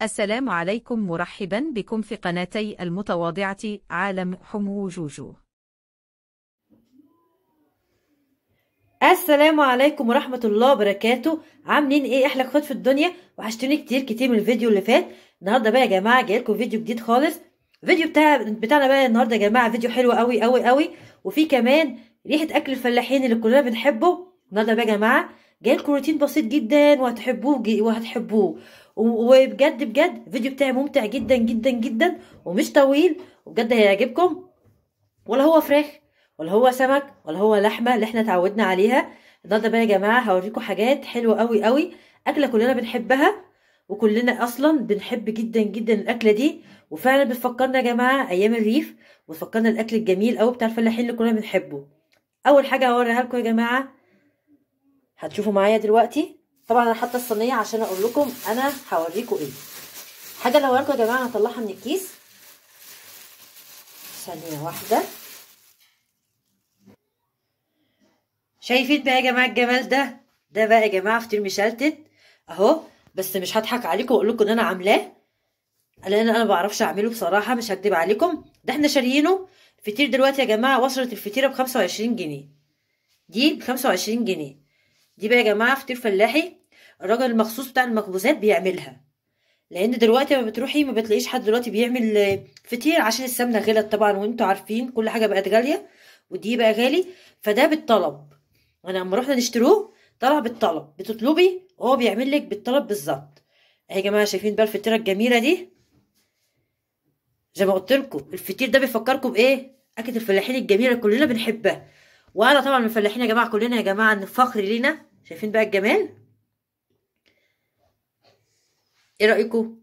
السلام عليكم مرحبا بكم في قناتي المتواضعة عالم حمو جوجو السلام عليكم ورحمة الله وبركاته عاملين ايه احلى اخوات في الدنيا وحشتوني كتير كتير من الفيديو اللي فات النهارده بقى يا جماعة جايلكم فيديو جديد خالص الفيديو بتاع بتاعنا بقى النهارده يا جماعة فيديو حلو قوي قوي قوي وفي كمان ريحة اكل الفلاحين اللي كلنا بنحبه النهارده بقى يا جماعة جايلكم روتين بسيط جدا وهتحبوه جي- وهتحبوه و- وبجد بجد الفيديو بتاعي ممتع جدا جدا جدا ومش طويل وبجد هيعجبكم ولا هو فراخ ولا هو سمك ولا هو لحمه اللي احنا اتعودنا عليها النهارده بقى يا جماعه هوريكم حاجات حلوه قوي قوي اكله كلنا بنحبها وكلنا اصلا بنحب جدا جدا الاكله دي وفعلا بتفكرنا يا جماعه ايام الريف وتفكرنا الاكل الجميل قوي بتاع الفلاحين اللي كلنا بنحبه اول حاجه هوريها لكم يا جماعه هتشوفوا معايا دلوقتي طبعا انا حاطه الصينيه عشان اقول لكم انا هوريكم ايه حاجه اللي هوريكم يا جماعه هطلعها من الكيس ثانيه واحده شايفين بقى يا جماعه الجمال ده ده بقى يا جماعه فطير مشلتت اهو بس مش هضحك عليكم واقول لكم ان انا عاملاه لان انا ما بعرفش اعمله بصراحه مش هكدب عليكم ده احنا شاريينه الفطير دلوقتي يا جماعه وصلت الفطيره ب 25 جنيه دي ب 25 جنيه دي بقى يا جماعه فطير فلاحي الراجل المخصوص بتاع المخبوزات بيعملها لان دلوقتي ما بتروحي ما بتلاقيش حد دلوقتي بيعمل آه، فطير عشان السمنه غلت طبعا وانتوا عارفين كل حاجه بقت غاليه ودي بقى غالي فده بالطلب انا لما رحنا نشتروه طلع بالطلب بتطلبي وهو بيعمل لك بالطلب بالظبط اهي يا جماعه شايفين بقى الفطيره الجميله دي زي ما قلت لكم الفطير ده بيفكركم بايه اكله الفلاحين الجميله اللي كلنا بنحبها وانا طبعا من الفلاحين يا جماعه كلنا يا جماعه ان فخر لينا شايفين بقى الجمال ايه رايكم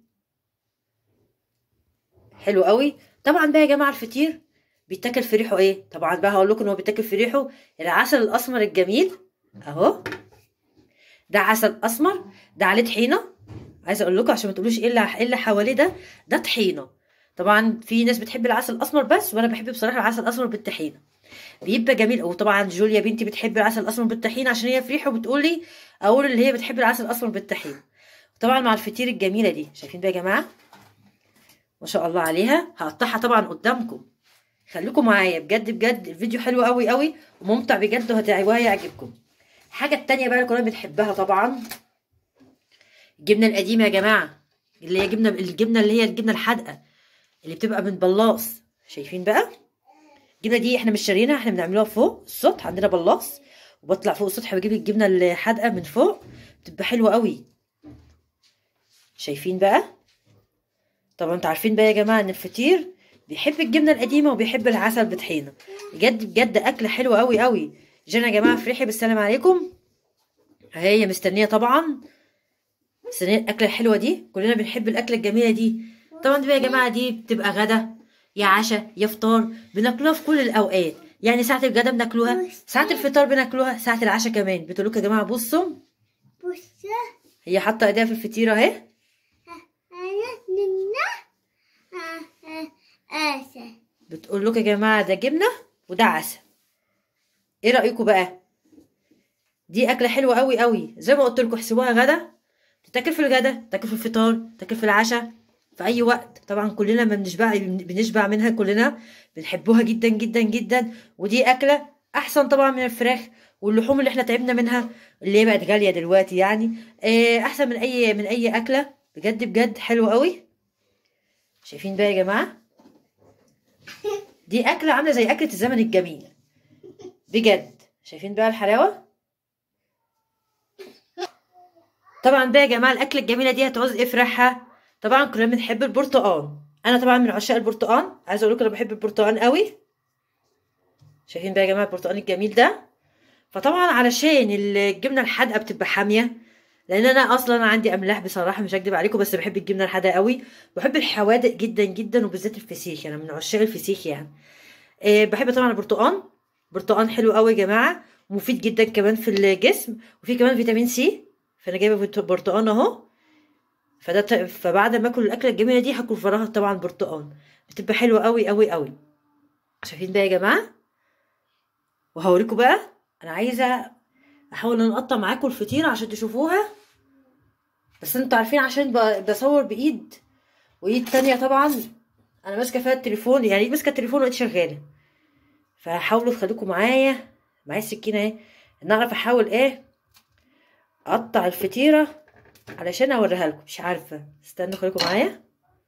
حلو قوي طبعا بقى يا جماعه الفطير بيتاكل في ريحه ايه طبعا بقى هقول لكم ان هو بيتاكل في ريحه العسل الاسمر الجميل اهو ده عسل اسمر ده عليه طحينه عايزه اقول لكم عشان ما تقولوش ايه اللي ايه اللي حواليه ده ده طحينه طبعا في ناس بتحب العسل الاسمر بس وانا بحب بصراحه العسل الاسمر بالطحينه بيبقى جميل وطبعا جوليا بنتي بتحب العسل الاسمر بالطحينه عشان هي في ريحه بتقول لي اقول اللي هي بتحب العسل الاسمر بالطحينه طبعا مع الفطير الجميله دي شايفين بقى يا جماعه ما شاء الله عليها هقطعها طبعا قدامكم خليكم معايا بجد بجد الفيديو حلو قوي قوي وممتع بجد وهتع- وهيعجبكم الحاجه التانية بقى اللي كلنا بنحبها طبعا الجبنه القديمه يا جماعه اللي هي جبنه الجبنه اللي هي الجبنه الحادقه اللي بتبقى من بلاص شايفين بقى الجبنه دي احنا مش شاريينها احنا بنعملوها فوق السطح عندنا بلاص وبطلع فوق السطح بجيب الجبنه الحادقه من فوق بتبقى حلوه قوي شايفين بقى طبعا انتوا عارفين بقى يا جماعه ان الفطير بيحب الجبنه القديمه وبيحب العسل بطحينه بجد بجد اكله حلوه قوي قوي جانا يا جماعه فريحي بالسلام عليكم هي مستنيه طبعا مستنيه الاكله الحلوه دي كلنا بنحب الاكله الجميله دي طبعا دي بقى يا جماعه دي بتبقى غدا يا عشاء يا فطار بناكلوها في كل الاوقات يعني ساعه الغدا بناكلوها ساعه الفطار بناكلوها ساعه العشاء كمان بتقول لكم يا جماعه بصوا بص هي حاطه ايديها في الفطيره اهي انا ننا اسا بتقول لكم يا جماعه ده جبنه وده عسل ايه رايكم بقى دي اكله حلوه قوي قوي زي ما قلت لكم احسبوها غدا تتاكل في الغدا تاكل في الفطار تاكل في العشاء في اي وقت طبعا كلنا ما بنشبع بنشبع منها كلنا بنحبوها جدا جدا جدا ودي اكله احسن طبعا من الفراخ واللحوم اللي احنا تعبنا منها اللي هي بقت غاليه دلوقتي يعني آه، احسن من اي من اي اكله بجد بجد حلوه قوي شايفين بقى يا جماعه دي اكله عامله زي اكله الزمن الجميل بجد شايفين بقى الحلاوه طبعا بقى يا جماعه الاكله الجميله دي هتعوز ايه في ريحها طبعا كلنا بنحب البرتقال انا طبعا من عشاق البرتقال عايزه اقول لكم انا بحب البرتقال قوي شايفين بقى يا جماعه البرتقال الجميل ده فطبعا علشان الجبنه الحادقه بتبقى حاميه لان انا اصلا عندي املاح بصراحه مش هكدب عليكم بس بحب الجبنه الحادقه قوي بحب الحوادق جدا جدا وبالذات الفسيخ انا من عشاق الفسيخ يعني أه بحب طبعا البرتقال برتقال حلو قوي يا جماعه مفيد جدا كمان في الجسم وفي كمان فيتامين سي فانا جايبه برت- برتقال اهو فده ت- فبعد ما اكل الاكله الجميله دي هاكل وراها طبعا برتقال بتبقى حلوه قوي قوي قوي شايفين بقى يا جماعه وهوريكم بقى انا عايزه احاول ان اقطع معاكم الفطيره عشان تشوفوها بس انتوا عارفين عشان ب- بصور بايد وايد تانية طبعا انا ماسكه فيها التليفون يعني ماسكه التليفون وايد شغاله فحاولوا تخليكم معايا معايا السكينه اهي ان اعرف احاول ايه اقطع الفطيره علشان اوريها لكم مش عارفه استنوا خليكم معايا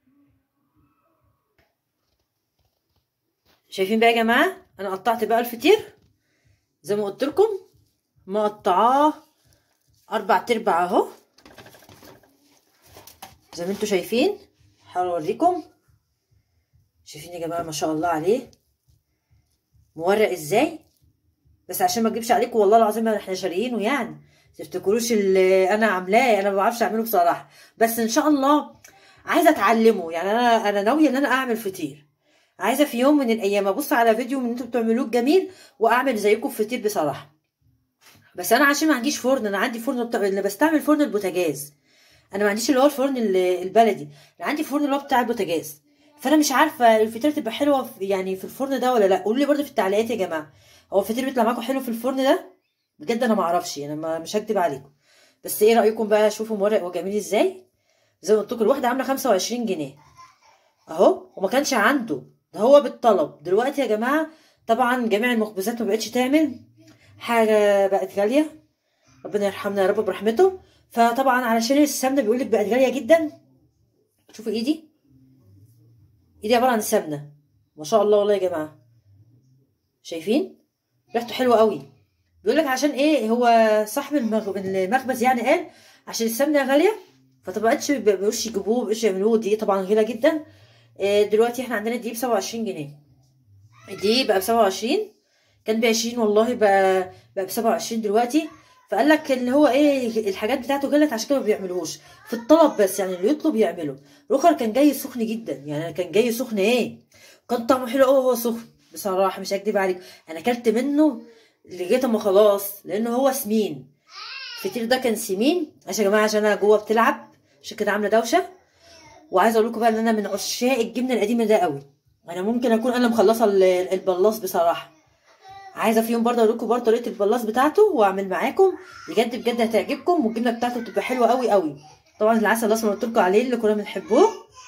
شايفين بقى يا جماعه انا قطعت بقى الفطير زي ما قلت لكم مقطعاه اربع تربع اهو زي ما انتوا شايفين هحاول اوريكم شايفين يا جماعه ما شاء الله عليه مورق ازاي بس عشان ما اكدبش عليكم والله العظيم احنا شاريينه يعني تفتكروش اللي انا عاملاه انا ما بعرفش اعمله بصراحه بس ان شاء الله عايزه اتعلمه يعني انا انا ناويه ان انا اعمل فطير عايزه في يوم من الايام ابص على فيديو من انتوا بتعملوه جميل واعمل زيكم فطير بصراحه بس انا عشان ما عنديش فرن انا عندي فرن بتاع اللي بستعمل فرن البوتاجاز انا ما عنديش اللي هو الفرن ال- البلدي انا عندي فرن اللي هو بتاع البوتاجاز فانا مش عارفه الفطيره تبقى حلوه في يعني في الفرن ده ولا لا قولوا لي برضه في التعليقات يا جماعه هو الفطير بيطلع معاكم حلو في الفرن ده بجد انا ما اعرفش انا ما مش هكدب عليكم بس ايه رايكم بقى شوفوا مورق وجميل ازاي زي ما قلت لكم الواحده عامله 25 جنيه اهو وما كانش عنده ده هو بالطلب دلوقتي يا جماعه طبعا جميع المخبزات ما بقتش تعمل حاجه بقت غاليه ربنا يرحمنا يا رب برحمته فطبعا علشان السمنه بيقول لك بقت غاليه جدا شوفوا ايدي ايدي عباره عن السمنه ما شاء الله والله يا جماعه شايفين ريحته حلوه قوي بيقول لك عشان ايه هو صاحب المغ- المخبز يعني قال عشان السمنه غاليه فطبقتش بقوش يجيبوه بقوش يعملوه دي طبعا غاليه جدا إيه دلوقتي احنا عندنا الدقيق ب 27 جنيه الدقيق بقى ب 27 كان ب 20 والله بقى بقى ب 27 دلوقتي فقال لك اللي هو ايه الحاجات بتاعته غلت عشان كده ما بيعملوش في الطلب بس يعني اللي يطلب يعمله رخر كان جاي سخن جدا يعني كان جاي سخن ايه كان طعمه حلو قوي وهو سخن بصراحه مش هكدب عليك انا اكلت منه لغايه ما خلاص لانه هو سمين الفطير ده كان سمين عشان يا جماعه عشان انا جوه بتلعب عشان كده عامله دوشه وعايزه اقول لكم بقى ان انا من عشاق الجبنه القديمه ده قوي انا ممكن اكون انا مخلصه ال- البلاص بصراحه عايزه في يوم برضه اقول لكم برضه طريقه البلاص بتاعته واعمل معاكم بجد بجد هتعجبكم والجبنه بتاعته بتبقى حلوه قوي قوي طبعا العسل الاسمر اللي قلت لكم عليه اللي كنا بنحبوه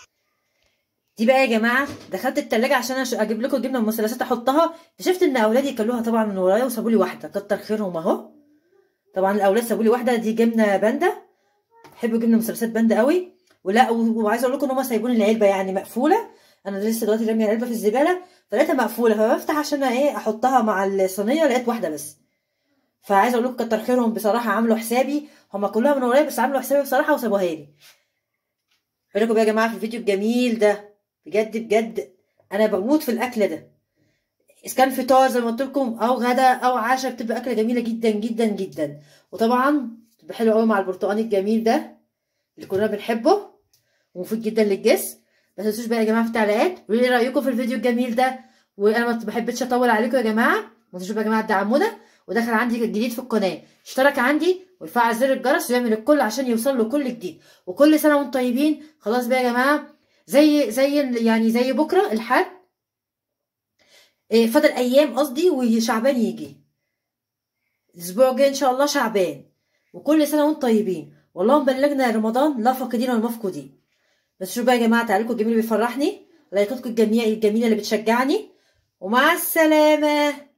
دي بقى يا جماعه دخلت التلاجة عشان أش- اجيب لكم الجبنه المثلثات احطها اكتشفت ان اولادي كلوها طبعا من ورايا وسابوا لي واحده كتر خيرهم اهو طبعا الاولاد سابوا لي واحده دي جبنه باندا بحب جبنه مثلثات باندا قوي ولا و- وعايزه اقول لكم ان هم سايبوني العلبه يعني مقفوله انا لسه دلوقتي راميه العلبه في الزباله فلقيتها مقفوله فبفتح عشان ايه احطها مع الصينيه لقيت واحده بس فعايزه اقول لكم كتر خيرهم بصراحه عملوا حسابي هم كلها من ورايا بس عملوا حسابي بصراحه وسابوها لي ايه رايكم بقى يا جماعه في الفيديو الجميل ده بجد بجد انا بموت في الاكل ده اذا كان فطار زي ما قلت لكم او غدا او عشاء بتبقى اكله جميله جدا جدا جدا وطبعا بتبقى حلوه قوي مع البرتقال الجميل ده اللي كلنا بنحبه ومفيد جدا للجسم ما تنسوش بقى يا جماعه في التعليقات قولوا لي رايكم في الفيديو الجميل ده وانا ما بحبش اطول عليكم يا جماعه ما تنسوش بقى يا جماعه تدعمونا ودخل عندي جديد في القناه اشترك عندي ويفعل زر الجرس ويعمل الكل عشان يوصل له كل جديد وكل سنه وانتم طيبين خلاص بقى يا جماعه زي زي يعني زي بكره الحد إيه فاضل ايام قصدي وشعبان يجي الاسبوع الجاي ان شاء الله شعبان وكل سنه وانتم طيبين واللهم بلغنا رمضان لا فاقدين ولا مفقودين بس شوفوا بقى يا جماعه تعليقكم الجميل بيفرحني لايكاتكم الجميله الجميله اللي بتشجعني ومع السلامه